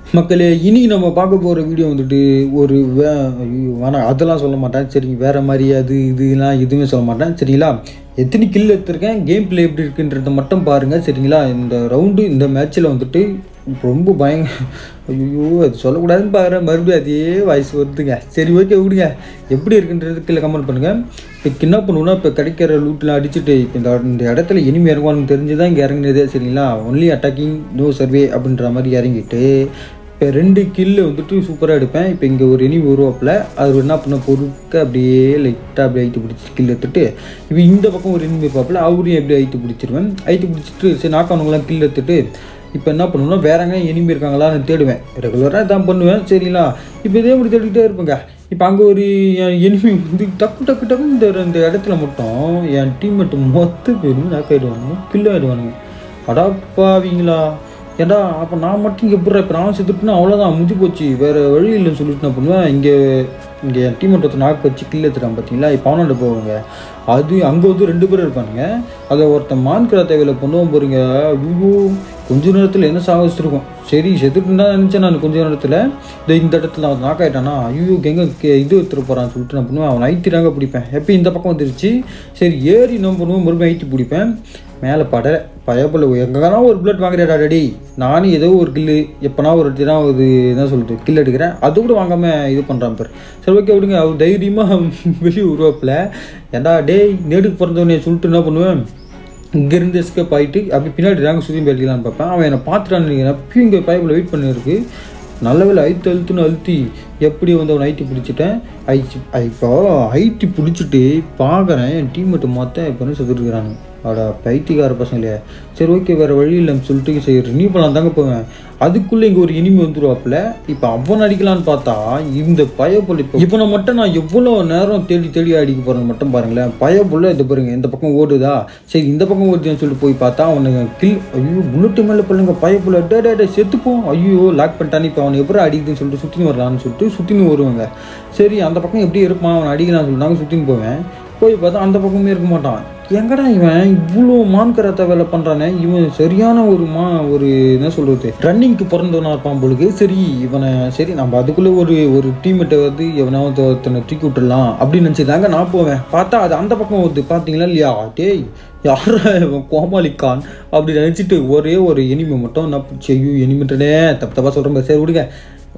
மக்களே இனி நம்ம பார்க்க போகிற வீடியோ வந்துட்டு ஒரு வே ஐயோ, வேணாம் அதெல்லாம் சொல்ல மாட்டேன் சரிங்க வேறு மாதிரி அது இதுலாம் எதுவுமே சொல்ல மாட்டேன் சரிங்களா எத்தனை கில் எடுத்திருக்கேன் கேம் பிளே எப்படி இருக்குன்றத மட்டும் பாருங்கள் சரிங்களா இந்த ரவுண்டு இந்த மேட்ச்சில் வந்துட்டு ரொம்ப பயங்க ஐயோ அது சொல்லக்கூடாதுன்னு பார்க்குறேன் மறுபடியும் அதே வாய்ஸ் வருதுங்க சரி ஓகே விடுங்க எப்படி இருக்குன்றது கீழே கமெண்ட் பண்ணுங்கள் இப்போ என்ன பண்ணுவோம்னா இப்போ கிடைக்கிற லூட்லாம் அடிச்சுட்டு இப்போ இந்த இந்த இடத்துல இனிமே இறங்குவான்னு தெரிஞ்சு தான் இங்கே இறங்குனதே சரிங்களா ஒன்லி அட்டாக்கிங் நோ சர்வே அப்படின்ற மாதிரி இறங்கிட்டு இப்போ ரெண்டு கில்லு வந்துட்டு சூப்பராக எடுப்பேன் இப்போ இங்கே ஒரு இனி உருவாப்பில் அது என்ன பண்ண பொறுக்க அப்படியே லைட்டாக அப்படியே ஐத்து பிடிச்சி கில் எடுத்துட்டு இப்போ இந்த பக்கம் ஒரு இனிமே பார்ப்பில் அவரையும் அப்படியே ஐத்து பிடிச்சிருவேன் ஐத்து பிடிச்சிட்டு சரி நாக்கானவங்களாம் கில் எடுத்துட்டு இப்போ என்ன பண்ணுவேன்னா வேற எங்கே இனிமே இருக்காங்களான்னு தேடுவேன் ரெகுலராக இதான் பண்ணுவேன் சரிங்களா இப்போ இதே மாதிரி தேடிக்கிட்டே இருப்பேங்க இப்போ அங்கே ஒரு எனிமி வந்து டக்கு டக்கு டக்கு இந்த இந்த இடத்துல மட்டும் என் டீம்மேட்டு மொத்த பேரும் நாக்காயிடுவானுங்க கில் ஆயிடுவானுங்க அடாப்பாவீங்களா ஏடா அப்போ நான் மட்டும் எப்படி இப்போ நான் செத்துட்டுனா அவ்வளோதான் முடிஞ்சு போச்சு வேறு வழி இல்லைன்னு சொல்லிட்டு நான் பண்ணுவேன் இங்கே இங்கே என் டீம் ஒருத்தர் நாக்கு வச்சு கில் எடுத்துட்டான் பார்த்தீங்களா இப்போ அவனோட போவாங்க அது அங்கே வந்து ரெண்டு பேரும் இருப்பானுங்க அதை ஒருத்தன் மான்கிற தேவையில் பண்ணுவோம் போறீங்க ஐயோ கொஞ்ச நேரத்தில் என்ன சாகச்சிருக்கும் சரி செத்துட்டுன்னு தான் நினச்சேன் நான் கொஞ்ச நேரத்தில் இந்த இந்த இடத்துல அவன் நாக்காயிட்டானா ஐயோ எங்கே இது எடுத்துட்டு போகிறான்னு சொல்லிட்டு நான் பண்ணுவேன் அவன் ஐத்திராங்க பிடிப்பேன் எப்போ இந்த பக்கம் வந்துருச்சு சரி ஏறி என்ன பண்ணுவேன் மறுபடியும் ஐத்தி பிடிப்பேன் மேலே பட பயப்பில் எங்கன்னா ஒரு பிளட் வாங்குறேடா டடி நானும் ஏதோ ஒரு கில்லு எப்போனா ஒரு இடத்துல ஒரு என்ன சொல்கிறது கில் எடுக்கிறேன் அது கூட வாங்காமல் இது பண்ணுறான் பேர் சரி ஓகே விடுங்க அவர் தைரியமாக வெளியே உருவாப்பில் ஏன்டா டேய் நேடுக்கு பிறந்தவனே சொல்லிட்டு என்ன பண்ணுவேன் இங்கேருந்து எஸ்கேப் ஆகிட்டு அப்படி பின்னாடி நாங்கள் சுற்றி போயிருக்கலான்னு பார்ப்பேன் அவன் என்னை பார்த்துட்டான்னு நினைக்கிறேன் அப்பயும் இங்கே பைப்பில் வெயிட் பண்ணியிருக்கு நல்ல வேலை ஐத்து அழுத்துன்னு அழுத்தி எப்படி வந்து அவனை ஐட்டி பிடிச்சிட்டேன் ஐச்சி இப்போ ஐட்டி பிடிச்சிட்டு பார்க்குறேன் என் டீம்மேட்டு மொத்தம் இப்போ வந்து செத்துருக்குறாங்க அடா பைத்தியக்கார பசங்களே சரி ஓகே வேறு வழி இல்லைன்னு சொல்லிட்டு சரி ரினியூ பண்ணலாம் தாங்க போவேன் அதுக்குள்ளே இங்கே ஒரு இனிமே வந்துருவாப்புல இப்போ அவன் அடிக்கலான்னு பார்த்தா இந்த பயப்புள்ள இப்போ இவனை மட்டும் நான் எவ்வளோ நேரம் தேடி தேடி அடிக்க போகிறேன்னு மட்டும் பாருங்களேன் பயப்புள்ள இது பாருங்க இந்த பக்கம் ஓடுதா சரி இந்த பக்கம் ஓடுதுன்னு சொல்லிட்டு போய் பார்த்தா அவனுக்கு கில் ஐயோ புல்லட்டு மேலே பிள்ளைங்க பயப்புள்ள டே டே டே செத்துப்போம் ஐயோ லாக் பண்ணிட்டான்னு இப்போ அவனை எப்படி அடிக்குதுன்னு சொல்லிட்டு சுற்றின்னு வரலான்னு சொல்லிட்டு சுற்றின்னு வருவாங்க சரி அந்த பக்கம் எப்படி இருப்பான் அவன் அடிக்கலாம்னு சொல்லிட்டு நாங்கள் சுற்றின்னு போவேன் போய் பார்த்தா அந்த பக்கமே இருக்க மாட்டான் எங்கடா இவன் இவ்வளோ மான்கரத்தை வேலை பண்ணுறானே இவன் சரியான ஒரு மா ஒரு என்ன சொல்கிறது ரன்னிங்க்கு பிறந்தவனா இருப்பான் பொழுது சரி இவனை சரி நம்ம அதுக்குள்ளே ஒரு ஒரு டீம்மேட்டை வந்து எவனாவது ஒருத்தனை தூக்கி விட்டுடலாம் அப்படின்னு நினச்சி தாங்க நான் போவேன் பார்த்தா அது அந்த பக்கம் வருது பார்த்தீங்களா இல்லையா டேய் யாரா இவன் கோமாளி கான் அப்படி நினச்சிட்டு ஒரே ஒரு எனிமை மட்டும் நான் பிடிச்சி ஐயோ எனிமிட்டனே தப்பு தப்பாக சொல்கிறேன் சரி விடுங்க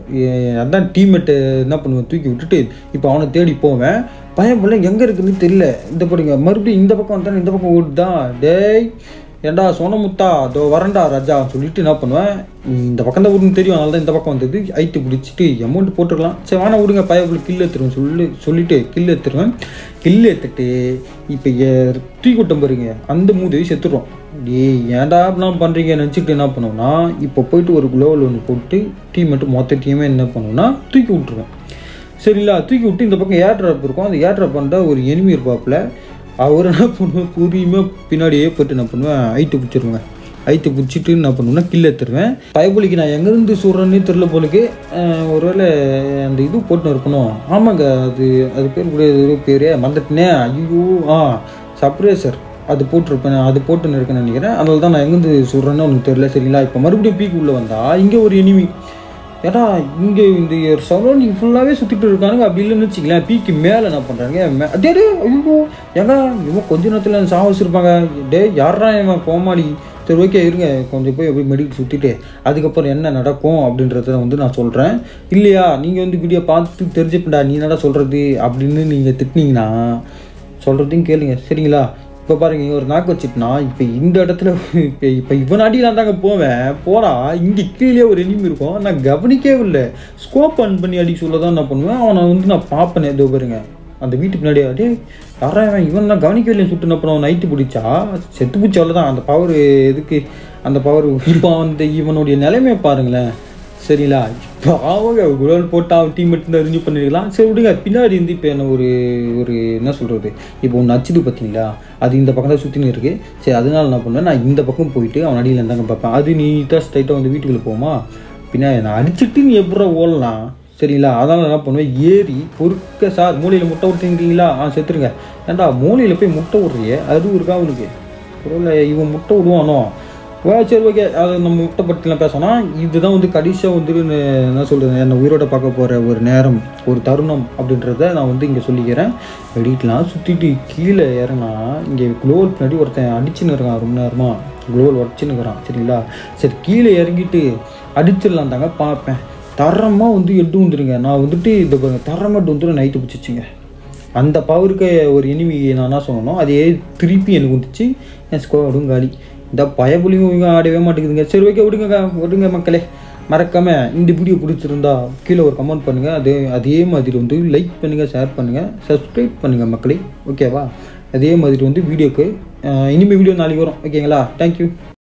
ஏ- அதான் டீம்மேட்டு என்ன பண்ணுவேன் தூக்கி விட்டுட்டு இப்போ அவனை தேடி போவேன் பையன் பிள்ளை எங்கே இருக்குன்னு தெரியல இந்த படிங்க மறுபடியும் இந்த பக்கம் வந்தானே இந்த பக்கம் ஓடுதான் டேய் ஏண்டா சோனமுத்தா அதோ வரண்டா ராஜா சொல்லிட்டு என்ன பண்ணுவேன் இந்த பக்கம் தான் ஊருன்னு தெரியும் அதனால தான் இந்த பக்கம் வந்தது ஐட்டு பிடிச்சிட்டு அமௌண்ட் போட்டுக்கலாம் சரி வேணா விடுங்க பையன் கில் எடுத்துருவேன் சொல்லி சொல்லிட்டு கில் எடுத்துருவேன் கில் எடுத்துட்டு இப்போ தூக்கி கூட்டம் பாருங்க அந்த மூதேவி செத்துடுறோம் டேய் ஏன்டா அப்படிலாம் பண்ணுறீங்க நினச்சிட்டு என்ன பண்ணுவோம்னா இப்போ போயிட்டு ஒரு குளோவில் ஒன்று போட்டு டீம் மட்டும் மொத்த டீமே என்ன பண்ணுவோம்னா தூக்கி விட்ருவோம் சரிங்களா தூக்கி விட்டு இந்த பக்கம் ஏர் ட்ராப் இருக்கும் அந்த ஏர் ட்ராப் பண்ணிட்டா ஒரு எனிமி இருப்பாப்புல அவர் என்ன பண்ணுவேன் புரியுமே பின்னாடியே போயிட்டு என்ன பண்ணுவேன் ஐட்டு பிடிச்சிருவேன் ஐட்டு பிடிச்சிட்டு என்ன பண்ணுவேன்னா கில்ல எடுத்துருவேன் பயபுலிக்கு நான் எங்கேருந்து சொல்கிறேன்னு தெரில போலுக்கு அஹ், ஒருவேளை அந்த இது போட்டுன்னு இருக்கணும் ஆமாங்க அது அது பேர் கூட ஏதோ பேர் மறந்துட்டேனே ஐயோ ஆ சப்ரேசர் அது போட்டிருப்பேன் அது போட்டுன்னு இருக்கேன்னு நினைக்கிறேன் அதனால தான் நான் எங்கேருந்து சொல்கிறேன்னு உனக்கு தெரியல சரிங்களா இப்போ மறுபடியும் பீக் உள்ளே வந்தா இங்கே ஒரு எனிமி ஏடா இங்கே இந்த சரௌண்டிங் ஃபுல்லாகவே சுற்றிட்டு இருக்கானுங்க அப்படி இல்லைன்னு வச்சுங்களேன் பீக்கு மேலே என்ன பண்ணுறாங்க மே டே டே ஐயோ ஏங்க இவன் கொஞ்ச நேரத்தில் சாக வச்சுருப்பாங்க டே யாரா இவன் கோமாளி சரி ஓகே இருங்க கொஞ்சம் போய் அப்படியே மெடிக்கல் சுற்றிட்டு அதுக்கப்புறம் என்ன நடக்கும் அப்படின்றத வந்து நான் சொல்கிறேன் இல்லையா நீங்கள் வந்து வீடியோ பார்த்து தெரிஞ்சுப்பண்டா நீ என்னடா சொல்கிறது அப்படின்னு நீங்கள் திட்டினீங்கன்னா சொல்கிறதையும் கேளுங்க சரிங்களா இப்போ பாருங்க இங்க ஒரு நாக்கு வச்சுட்டுனா இப்போ இந்த இடத்துல இப்போ இப்போ இவன் அடிக்கலாம் தாங்க போவேன் போனா இங்கே கீழே ஒரு எனிமி இருக்கும் நான் கவனிக்கவே இல்லை ஸ்கோப் ஆன் பண்ணி அடி சொல்ல தான் நான் பண்ணுவேன் அவனை வந்து நான் பார்ப்பேன் ஏதோ பாருங்க அந்த வீட்டுக்கு முன்னாடி அடே யாரா இவன் இவன் நான் கவனிக்கவே இல்லைன்னு சுட்டு அப்புறம் நைட்டு பிடிச்சா செத்து பிடிச்ச அவ்வளோதான் அந்த பவர் எதுக்கு அந்த பவர் இப்போ அந்த இவனுடைய நிலைமையை பாருங்களேன் சரிங்களா இப்போ அவங்க குழல் போட்டு அவன் டீம் மட்டும் தான் ரிஞ்சு பண்ணிருக்கலாம் சரி விடுங்க பின்னாடி இருந்து இப்போ என்ன ஒரு ஒரு என்ன சொல்கிறது இப்போ ஒன்று அச்சுது பார்த்தீங்களா அது இந்த பக்கம் தான் சுற்றினு இருக்கு சரி அதனால என்ன பண்ணுவேன் நான் இந்த பக்கம் போயிட்டு அவன் அடியில் இருந்தாங்க பார்ப்பேன் அது நீட்டாக ஸ்ட்ரைட்டாக வந்து வீட்டுக்குள்ளே போமா பின்னாடி நான் அடிச்சுட்டு நீ எப்படா ஓடலாம் சரிங்களா அதனால் என்ன பண்ணுவேன் ஏறி பொறுக்க சார் மூலையில் முட்டை விட்டுறீங்களா ஆ செத்துருங்க ஏன்டா மூலையில் போய் முட்டை விட்றியே அது இருக்கா அவனுக்கு ஒருவேளை இவன் முட்டை விடுவானோ ஓ சரி ஓகே அது நம்ம முட்டை பற்றிலாம் பேசணும் இதுதான் வந்து கடைசியாக வந்து நான் என்ன சொல்கிறது என்னை உயிரோட பார்க்க போகிற ஒரு நேரம் ஒரு தருணம் அப்படின்றத நான் வந்து இங்கே சொல்லிக்கிறேன் எடிட்லாம் சுற்றிட்டு கீழே இறங்கினா இங்கே குளோவல் பின்னாடி ஒருத்தன் அடிச்சுன்னு இருக்கான் ரொம்ப நேரமாக குளோவல் உடச்சின்னு இருக்கிறான் சரிங்களா சரி கீழே இறங்கிட்டு அடிச்சிடலாம் தாங்க பார்ப்பேன் தரமாக வந்து எட்டு வந்துருங்க நான் வந்துட்டு இந்த பாருங்க தரமாக எட்டு வந்துட்டு நைட்டு பிடிச்சிச்சிங்க அந்த பவருக்கு ஒரு எனிமி நான் என்ன சொன்னோம் அதே திருப்பி எனக்கு வந்துச்சு என் ஸ்குவாடும் காலி இந்த பயபுலியும் இவங்க ஆடவே மாட்டேங்குதுங்க சரி ஓகே விடுங்க விடுங்க மக்களே மறக்காம இந்த வீடியோ பிடிச்சிருந்தா கீழே ஒரு கமெண்ட் பண்ணுங்கள் அதே அதே மாதிரி வந்து லைக் பண்ணுங்கள் ஷேர் பண்ணுங்கள் சப்ஸ்கிரைப் பண்ணுங்கள் மக்களே ஓகேவா அதே மாதிரி வந்து வீடியோக்கு இனிமேல் வீடியோ நாளைக்கு வரும் ஓகேங்களா தேங்க்யூ